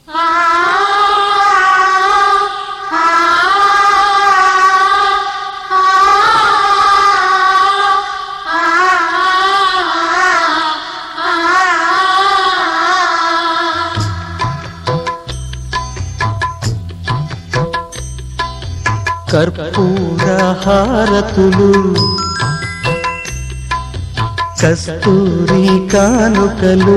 కర్పూర హారతులు కస్తూరి కానుకలు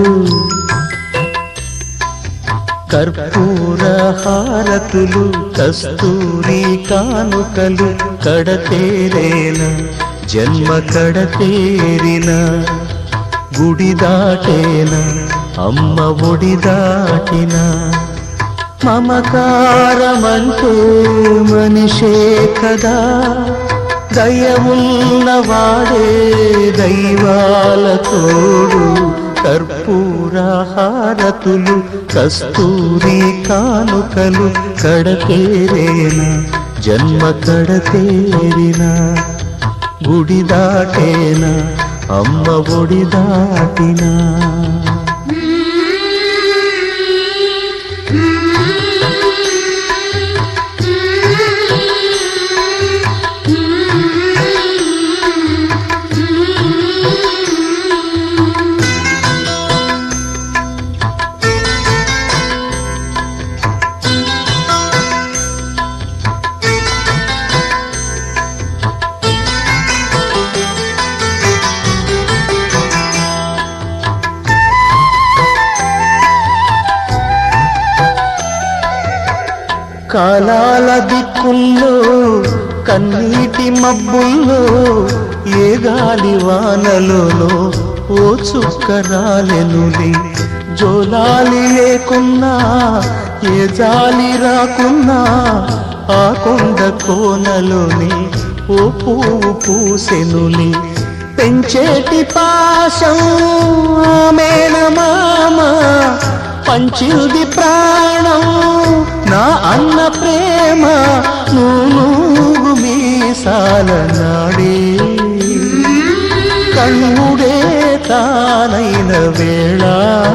కర్పూర హారతులు కస్తూరి కానుకలు కడతేరేన జన్మ కడతేరిన గుడి దాటేన అమ్మ ఒడి దాటిన మమకారమంటే మనిషే కదా దయమున్నవాడే దైవాల తోడు కర్పూర హారతులు కస్తూరి కానుకలు కడతేరేన జన్మ కడతేరిన గుడి దాటేన అమ్మ ఒడి దాటినా కాలాల దిక్కుల్లో కన్నీటి మబ్బుల్లో ఏ గాలి వానలోనో ఓ చుక్క రాలెనులే జోలాలి లేకున్నా ఏ జాలి రాకున్నా ఆ కొండ కోనలోని ఓ పువ్వు పూసెనులే పెంచేటి పాశం ఆమెన మామ పంచింది ప్రాణం నా అన్న ప్రేమ నూనూగు మీసాల నాడే కన్నుడే తానైన వేళ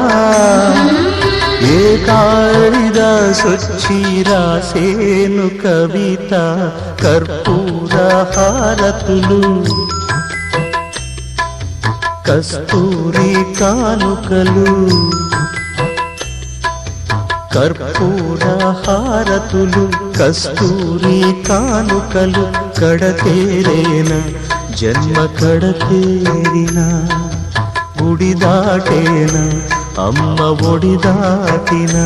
ఏ కాళిదాసొచ్చి రాసేను కవిత కర్పూర హారతులు కస్తూరి కానుకలు కర్పూర హారతులు కస్తూరి కానుకలు కడతేరేన జన్మ కడతేరిన గుడి దాటేన అమ్మ ఒడి దాటినా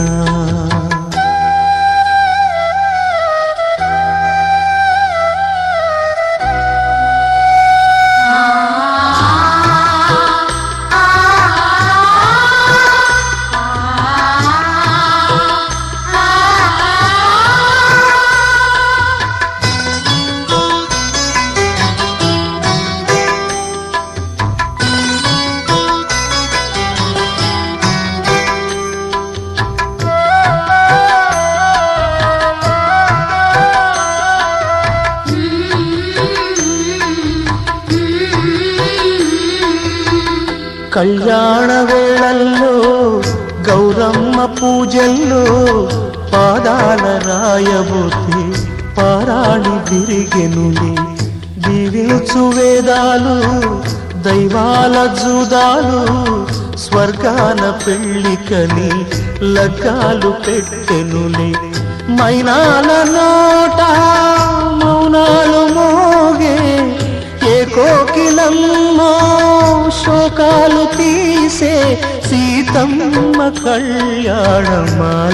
కళ్యాణ వేళల్లో గౌరమ్మ పూజల్లో పాదాల రాయబోతే పారాణి తిరిగెనులే దీవించు వేదాలు దైవాల జూదాలు స్వర్గాన పెళ్ళికని లగ్గాలు పెట్టెనులే మైనాల నోట మౌనాలు మోగే ఏ కోకిలమ్మో శోకాలు తీసే సీతమ్మ కళ్యాణమాల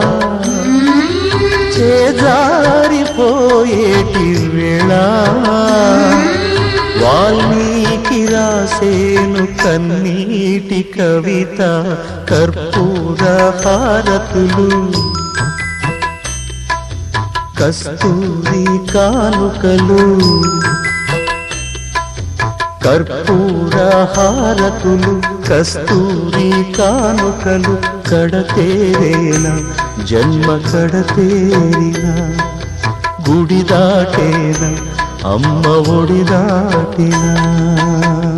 చేజారిపోయేటి వేళ వాల్మీకి రాసేను కన్నీటి కవిత కర్పూర హారతులు కస్తూరి కానుకలు కర్పూర హారతులు కస్తూరి కానుకలు కడతేరేన జన్మ కడతేరిన గుడి దాటేన అమ్మ ఒడి దాటినా